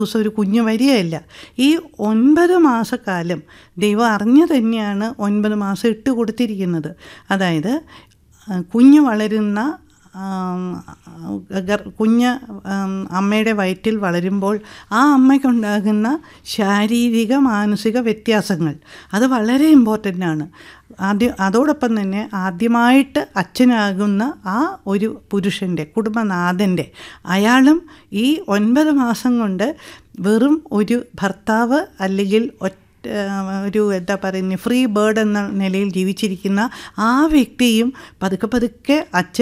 ദിവസം ഒരു കുഞ്ഞ് വരികയില്ല ഈ ഒൻപത് മാസക്കാലം ദൈവം അറിഞ്ഞു തന്നെയാണ് ഒൻപത് മാസം ഇട്ട് കൊടുത്തിരിക്കുന്നത് അതായത് ആ, കുഞ്ഞ് വളരുന്ന ആം, ഗർ- കുഞ്ഞ് ആം, അമ്മയുടെ വയറ്റിൽ വളരുമ്പോൾ ആ അമ്മയ്ക്കുണ്ടാകുന്ന ശാരീരിക മാനസിക വ്യത്യാസങ്ങൾ അത് വളരെ ഇമ്പോർട്ടൻ്റ് ആണ് ആദ്യം അതോടൊപ്പം തന്നെ ആദ്യമായിട്ട് അച്ഛനാകുന്ന ആ ഒരു പുരുഷൻ്റെ കുടുംബനാഥൻ്റെ അയാളും ഈ ഒൻപത് മാസം കൊണ്ട് വെറും ഒരു ഭർത്താവ് അല്ലെങ്കിൽ ഒറ്റ ഒരു എന്താ പറയുന്നത് ഫ്രീ ബേർഡ് എന്ന നിലയിൽ ജീവിച്ചിരിക്കുന്ന ആ വ്യക്തിയും പതുക്കെ പതുക്കെ അച്ഛൻ